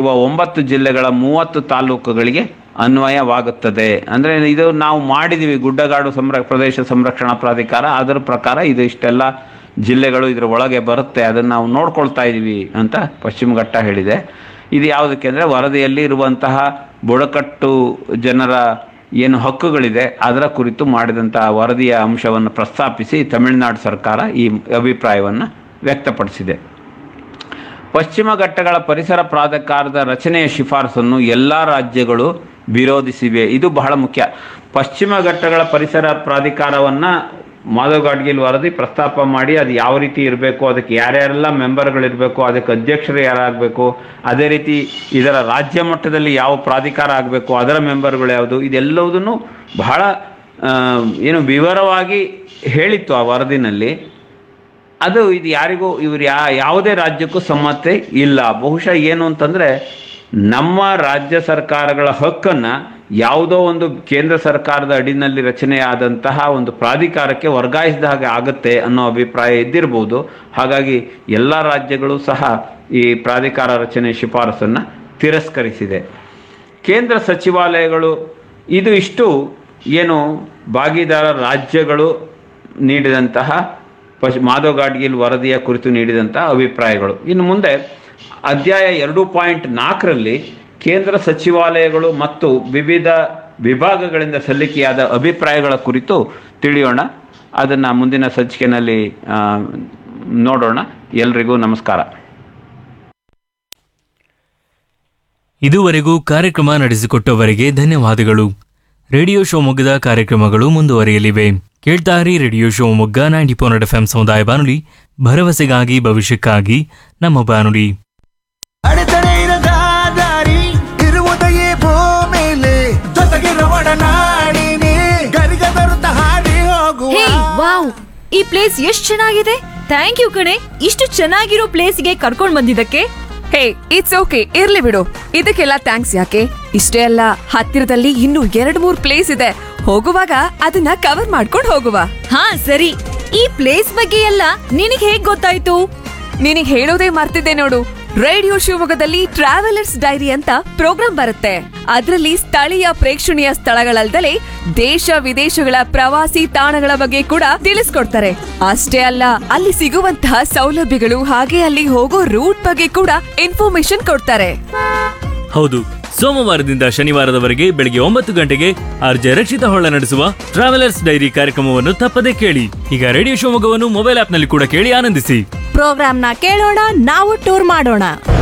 ಇರುವ ಒಂಬತ್ತು ಜಿಲ್ಲೆಗಳ ಮೂವತ್ತು ತಾಲೂಕುಗಳಿಗೆ ಅನ್ವಯವಾಗುತ್ತದೆ ಅಂದರೆ ಇದು ನಾವು ಮಾಡಿದ್ದೀವಿ ಗುಡ್ಡಗಾಡು ಸಂರ ಪ್ರದೇಶ ಸಂರಕ್ಷಣಾ ಪ್ರಾಧಿಕಾರ ಅದರ ಪ್ರಕಾರ ಇದು ಇಷ್ಟೆಲ್ಲ ಜಿಲ್ಲೆಗಳು ಇದರ ಒಳಗೆ ಬರುತ್ತೆ ಅದನ್ನು ನಾವು ನೋಡ್ಕೊಳ್ತಾ ಇದ್ದೀವಿ ಅಂತ ಪಶ್ಚಿಮ ಘಟ್ಟ ಹೇಳಿದೆ ಇದು ಯಾವುದಕ್ಕೆ ಅಂದರೆ ವರದಿಯಲ್ಲಿ ಇರುವಂತಹ ಬುಡಕಟ್ಟು ಜನರ ಏನು ಹಕ್ಕುಗಳಿದೆ ಅದರ ಕುರಿತು ಮಾಡಿದಂತಹ ವರದಿಯ ಅಂಶವನ್ನು ಪ್ರಸ್ತಾಪಿಸಿ ತಮಿಳುನಾಡು ಸರ್ಕಾರ ಈ ಅಭಿಪ್ರಾಯವನ್ನು ವ್ಯಕ್ತಪಡಿಸಿದೆ ಪಶ್ಚಿಮ ಘಟ್ಟಗಳ ಪರಿಸರ ಪ್ರಾಧಿಕಾರದ ರಚನೆಯ ಶಿಫಾರಸನ್ನು ಎಲ್ಲ ರಾಜ್ಯಗಳು ವಿರೋಧಿಸಿವೆ ಇದು ಬಹಳ ಮುಖ್ಯ ಪಶ್ಚಿಮ ಘಟ್ಟಗಳ ಪರಿಸರ ಪ್ರಾಧಿಕಾರವನ್ನು ಮಾಧವ್ ಗಾಡ್ಗಿಲ್ ವರದಿ ಪ್ರಸ್ತಾಪ ಮಾಡಿ ಅದು ಯಾವ ರೀತಿ ಇರಬೇಕು ಅದಕ್ಕೆ ಯಾರ್ಯಾರೆಲ್ಲ ಮೆಂಬರ್ಗಳಿರಬೇಕು ಅದಕ್ಕೆ ಅಧ್ಯಕ್ಷರು ಯಾರಾಗಬೇಕು ಅದೇ ರೀತಿ ಇದರ ರಾಜ್ಯ ಮಟ್ಟದಲ್ಲಿ ಯಾವ ಪ್ರಾಧಿಕಾರ ಆಗಬೇಕು ಅದರ ಮೆಂಬರ್ಗಳು ಯಾವುದು ಇದೆಲ್ಲವುದನ್ನು ಬಹಳ ಆ, ಏನು ವಿವರವಾಗಿ ಹೇಳಿತ್ತು ಆ ವರದಿನಲ್ಲಿ ಅದು ಇದು ಯಾರಿಗೂ ಇವ್ರು ಯಾ ಯಾವುದೇ ರಾಜ್ಯಕ್ಕೂ ಸಮ್ಮತಿ ಇಲ್ಲ ಬಹುಶಃ ಏನು ಅಂತಂದರೆ ನಮ್ಮ ರಾಜ್ಯ ಸರ್ಕಾರಗಳ ಹಕ್ಕನ್ನು ಯಾವುದೋ ಒಂದು ಕೇಂದ್ರ ಸರ್ಕಾರದ ಅಡಿನಲ್ಲಿ ರಚನೆಯಾದಂತಹ ಒಂದು ಪ್ರಾಧಿಕಾರಕ್ಕೆ ವರ್ಗಾಯಿಸಿದ ಹಾಗೆ ಆಗುತ್ತೆ ಅನ್ನೋ ಅಭಿಪ್ರಾಯ ಇದ್ದಿರ್ಬೋದು ಹಾಗಾಗಿ ಎಲ್ಲ ರಾಜ್ಯಗಳು ಸಹ ಈ ಪ್ರಾಧಿಕಾರ ರಚನೆ ಶಿಫಾರಸನ್ನು ತಿರಸ್ಕರಿಸಿದೆ ಕೇಂದ್ರ ಸಚಿವಾಲಯಗಳು ಇದು ಇಷ್ಟು ಏನು ಭಾಗಿದಾರ ರಾಜ್ಯಗಳು ನೀಡಿದಂತಹ ಪಶ್ ಮಾಧವ್ ಗಾಡ್ಗಿಲ್ ವರದಿಯ ಕುರಿತು ನೀಡಿದಂತಹ ಅಭಿಪ್ರಾಯಗಳು ಇನ್ನು ಮುಂದೆ ಅಧ್ಯಾಯ ಎರಡು ಪಾಯಿಂಟ್ ನಾಲ್ಕರಲ್ಲಿ ಕೇಂದ್ರ ಸಚಿವಾಲಯಗಳು ಮತ್ತು ವಿವಿಧ ವಿಭಾಗಗಳಿಂದ ಸಲ್ಲಿಕೆಯಾದ ಅಭಿಪ್ರಾಯಗಳ ಕುರಿತು ತಿಳಿಯೋಣ ಅದನ್ನು ಮುಂದಿನ ಸಂಚಿಕೆಯಲ್ಲಿ ಆ, ನೋಡೋಣ ಎಲ್ರಿಗೂ ನಮಸ್ಕಾರ ಇದುವರೆಗೂ ಕಾರ್ಯಕ್ರಮ ನಡೆಸಿಕೊಟ್ಟವರಿಗೆ ಧನ್ಯವಾದಗಳು ರೇಡಿಯೋ ಶಿವಮೊಗ್ಗದ ಕಾರ್ಯಕ್ರಮಗಳು ಮುಂದುವರಿಯಲಿವೆ ಕೇಳ್ತಾರಿ radio Shivamogga ninety four F M ಸಮುದಾಯ ಬಾನುಲಿ ಭರವಸೆಗಾಗಿ ಭವಿಷ್ಯಕ್ಕಾಗಿ ನಮ್ಮ ಬಾನುಲಿ ಅಡೆತಡೆ ಇರದ ದಾರಿ ಇರುವುದೆಯೇ ಭೂಮಿಲಿ ಜೊತೆಗಿರುವ ನಾಡಿನಿ ಗರಿಗ ಬರುತ್ತ ಹಾರಿ ಹೋಗುವ ಹೇ ವಾವ್ ಈ ಪ್ಲೇಸ್ ಎಷ್ಟ್ ಚೆನ್ನಾಗಿದೆ ಥ್ಯಾಂಕ್ ಯು ಕಣೆ ಇಷ್ಟು ಚೆನ್ನಾಗಿರೋ ಪ್ಲೇಸ್ಗೆ ಕರ್ಕೊಂಡ್ ಬಂದಿದ್ದಕ್ಕೆ ಹೇ ಇಟ್ಸ್ ಓಕೆ ಇರ್ಲಿ ಬಿಡು ಇದಕ್ಕೆಲ್ಲ ಥ್ಯಾಂಕ್ಸ್ ಯಾಕೆ ಇಷ್ಟೇ ಅಲ್ಲ ಹತ್ತಿರದಲ್ಲಿ ಇನ್ನೂ ಎರಡ್ ಮೂರ್ ಪ್ಲೇಸ್ ಇದೆ ಹೋಗುವಾಗ ಅದನ್ನ ಕವರ್ ಮಾಡ್ಕೊಂಡು ಹೋಗುವ ಹಾ ಸರಿ ಈ ಪ್ಲೇಸ್ ಬಗ್ಗೆ ಎಲ್ಲ ನಿನಗ್ ಹೇಗ್ ಗೊತ್ತಾಯ್ತು ನಿನಗ್ ಹೇಳೋದೇ ಮರ್ತಿದ್ದೆ ನೋಡು ರೇಡಿಯೋ ಶಿವಮೊಗ್ಗದಲ್ಲಿ ಟ್ರಾವೆಲರ್ಸ್ ಡೈರಿ ಅಂತ ಪ್ರೋಗ್ರಾಂ ಬರುತ್ತೆ ಅದರಲ್ಲಿ ಸ್ಥಳೀಯ ಪ್ರೇಕ್ಷಣೀಯ ಸ್ಥಳಗಳಲ್ದಲೆ ದೇಶ ವಿದೇಶಗಳ ಪ್ರವಾಸಿ ತಾಣಗಳ ಬಗ್ಗೆ ಕೂಡ ತಿಳಿಸ್ಕೊಡ್ತಾರೆ ಅಷ್ಟೇ ಅಲ್ಲ ಅಲ್ಲಿ ಸಿಗುವಂತಹ ಸೌಲಭ್ಯಗಳು ಹಾಗೆ ಅಲ್ಲಿ ಹೋಗೋ ರೂಟ್ ಬಗ್ಗೆ ಕೂಡ ಇನ್ಫಾರ್ಮೇಶನ್ ಕೊಡ್ತಾರೆ ಹೌದು ಸೋಮವಾರದಿಂದ ಶನಿವಾರದವರೆಗೆ ಬೆಳಗ್ಗೆ ಒಂಬತ್ತು ಗಂಟೆಗೆ ಆರ್ಜೆ ರಕ್ಷಿತ ಹೊಳ್ಳ ನಡೆಸುವ ಟ್ರಾವೆಲರ್ಸ್ ಡೈರಿ ಕಾರ್ಯಕ್ರಮವನ್ನು ತಪ್ಪದೇ ಕೇಳಿ ಈಗ ರೇಡಿಯೋ ಶಿವಮೊಗ್ಗವನ್ನು ಮೊಬೈಲ್ ಆಪ್ನಲ್ಲಿ ಕೂಡ ಕೇಳಿ ಆನಂದಿಸಿ ಪ್ರೋಗ್ರಾಮ್ನ ಕೇಳೋಣ ನಾವು ಟೂರ್ ಮಾಡೋಣ